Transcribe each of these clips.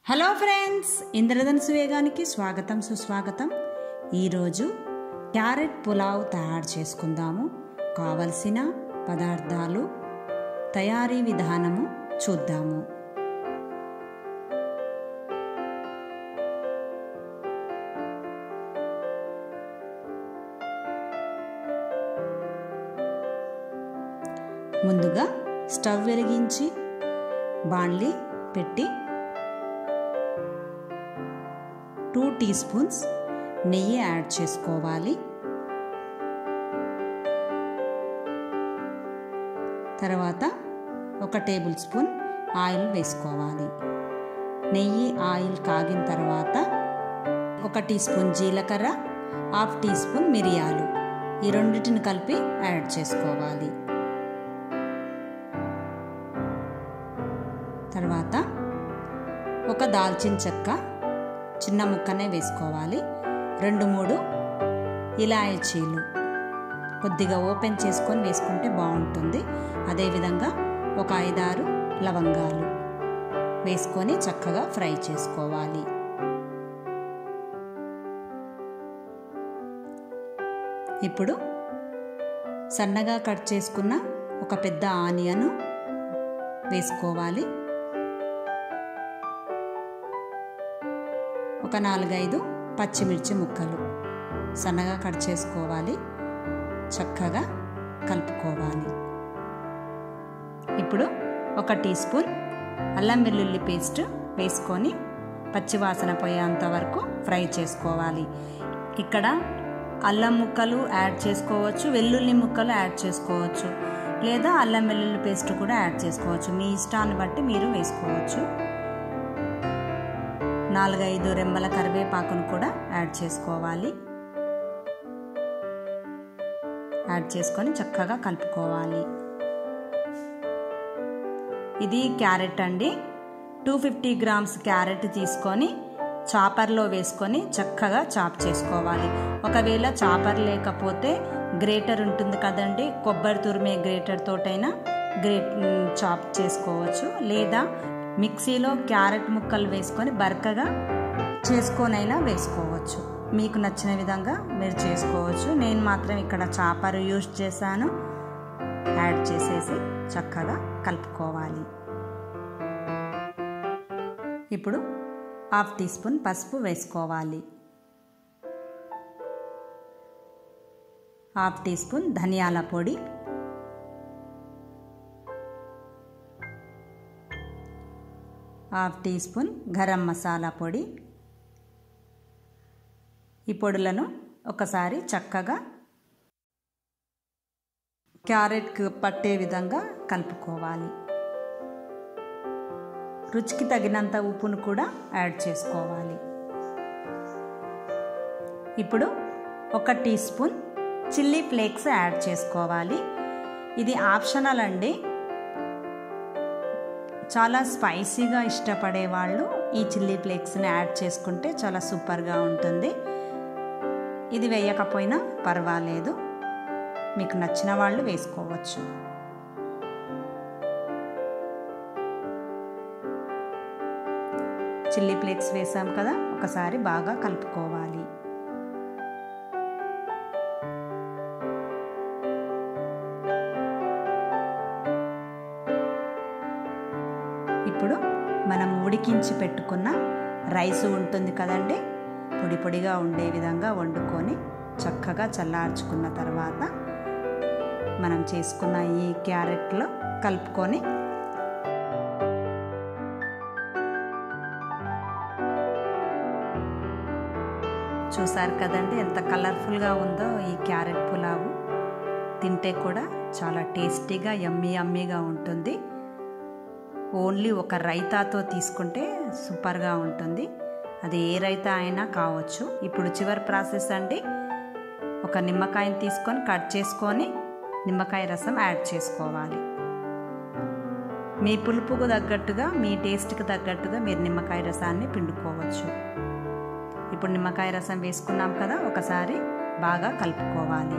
hello friends ఇంద్రధనుసు వేగానికి స్వాగతం సుస్వాగతం ఈరోజు క్యారెట్ పులావ్ తయారు చేసుకుందాము కావలసిన పదార్థాలు తయారీ విధానము చూద్దాము ముందుగా స్టవ్ వెలిగించి బాణలి పెట్టి టూ టీ స్పూన్స్ నెయ్యి యాడ్ చేసుకోవాలి తర్వాత ఒక టేబుల్ స్పూన్ ఆయిల్ వేసుకోవాలి నెయ్యి ఆయిల్ కాగిన తర్వాత ఒక టీ స్పూన్ జీలకర్ర హాఫ్ టీ స్పూన్ మిరియాలు ఈ రెండింటిని కలిపి యాడ్ చేసుకోవాలి తర్వాత ఒక దాల్చిన చెక్క చిన్న ముక్కనే వేసుకోవాలి రెండు మూడు ఇలాయచీలు కొద్దిగా ఓపెన్ చేసుకొని వేసుకుంటే బాగుంటుంది అదేవిధంగా ఒక ఐదారు లవంగాలు వేసుకొని చక్కగా ఫ్రై చేసుకోవాలి ఇప్పుడు సన్నగా కట్ చేసుకున్న ఒక పెద్ద ఆనియను వేసుకోవాలి ఒక నాలుగైదు పచ్చిమిర్చి ముక్కలు సన్నగా కట్ చేసుకోవాలి చక్కగా కలుపుకోవాలి ఇప్పుడు ఒక టీ స్పూన్ అల్లం వెల్లుల్లి పేస్ట్ వేసుకొని పచ్చివాసన పోయేంత వరకు ఫ్రై చేసుకోవాలి ఇక్కడ అల్లం ముక్కలు యాడ్ చేసుకోవచ్చు వెల్లుల్లి ముక్కలు యాడ్ చేసుకోవచ్చు లేదా అల్లం వెల్లుల్లి పేస్ట్ కూడా యాడ్ చేసుకోవచ్చు మీ ఇష్టాన్ని బట్టి మీరు వేసుకోవచ్చు నాలుగైదు రెమ్మల కరివేపాకును కూడా యాడ్ చేసుకోవాలి యాడ్ చేసుకొని చక్కగా కలుపుకోవాలి ఇది క్యారెట్ అండి టూ ఫిఫ్టీ గ్రామ్స్ క్యారెట్ తీసుకొని చాపర్లో వేసుకొని చక్కగా చాప్ చేసుకోవాలి ఒకవేళ చాపర్ లేకపోతే గ్రేటర్ ఉంటుంది కదండి కొబ్బరి తురిమే గ్రేటర్ తోటైనా గ్రేట్ చాప్ చేసుకోవచ్చు లేదా మిక్సీలో క్యారెట్ ముక్కలు వేసుకొని బరకగా చేసుకొనైనా వేసుకోవచ్చు మీకు నచ్చిన విధంగా మీరు చేసుకోవచ్చు నేను మాత్రం ఇక్కడ చాపర్ యూజ్ చేశాను యాడ్ చేసేసి చక్కగా కలుపుకోవాలి ఇప్పుడు హాఫ్ టీ స్పూన్ పసుపు వేసుకోవాలి హాఫ్ టీ స్పూన్ ధనియాల పొడి half teaspoon garam masala పొడి ఈ పొడులను ఒకసారి చక్కగా క్యారెట్కి పట్టే విధంగా కలుపుకోవాలి రుచికి తగినంత ఉప్పును కూడా యాడ్ చేసుకోవాలి ఇప్పుడు ఒక teaspoon chilli flakes add చేసుకోవాలి ఇది ఆప్షనల్ అండి చాలా స్పైసీగా ఇష్టపడే వాళ్ళు ఈ చిల్లీ ఫ్లేక్స్ని యాడ్ చేసుకుంటే చాలా సూపర్గా ఉంటుంది ఇది వేయకపోయినా పర్వాలేదు మీకు నచ్చిన వాళ్ళు వేసుకోవచ్చు చిల్లీ ఫ్లేక్స్ వేసాం కదా ఒకసారి బాగా కలుపుకోవాలి ఇప్పుడు మనం ఉడికించి పెట్టుకున్న రైస్ ఉంటుంది కదండి పొడి పొడిగా ఉండే విధంగా వండుకొని చక్కగా చల్లార్చుకున్న తర్వాత మనం చేసుకున్న ఈ క్యారెట్లో కలుపుకొని చూసారు కదండి ఎంత కలర్ఫుల్గా ఉందో ఈ క్యారెట్ పులావు తింటే కూడా చాలా టేస్టీగా యమ్మీ యమ్మీగా ఉంటుంది ఓన్లీ ఒక రైతాతో తీసుకుంటే సూపర్గా ఉంటుంది అది ఏ రైతా అయినా కావచ్చు ఇప్పుడు చివరి ప్రాసెస్ అండి ఒక నిమ్మకాయని తీసుకొని కట్ చేసుకొని నిమ్మకాయ రసం యాడ్ చేసుకోవాలి మీ పులుపుకు తగ్గట్టుగా మీ టేస్ట్కి తగ్గట్టుగా మీరు నిమ్మకాయ రసాన్ని పిండుకోవచ్చు ఇప్పుడు నిమ్మకాయ రసం వేసుకున్నాం కదా ఒకసారి బాగా కలుపుకోవాలి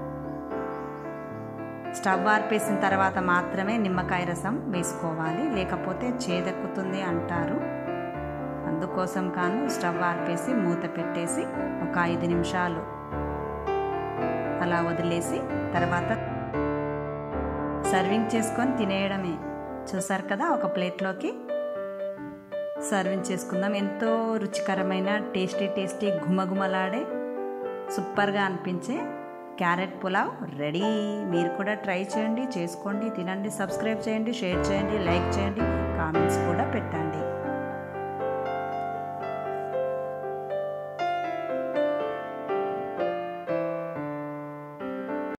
స్టవ్ ఆర్పేసిన తర్వాత మాత్రమే నిమ్మకాయ రసం వేసుకోవాలి లేకపోతే చేదెక్కుతుంది అంటారు అందుకోసం కాను స్టవ్ ఆర్పేసి మూత పెట్టేసి ఒక ఐదు నిమిషాలు అలా వదిలేసి తర్వాత సర్వింగ్ చేసుకొని తినేయడమే చూసారు కదా ఒక ప్లేట్లోకి సర్వింగ్ చేసుకుందాం ఎంతో రుచికరమైన టేస్టీ టేస్టీ గుమగుమలాడే సూపర్గా అనిపించే క్యారెట్ పులావ్ రెడీ మీరు కూడా ట్రై చేయండి చేసుకోండి తినండి సబ్స్క్రైబ్ చేయండి షేర్ చేయండి లైక్ చేయండి కామెంట్స్ కూడా పెట్టండి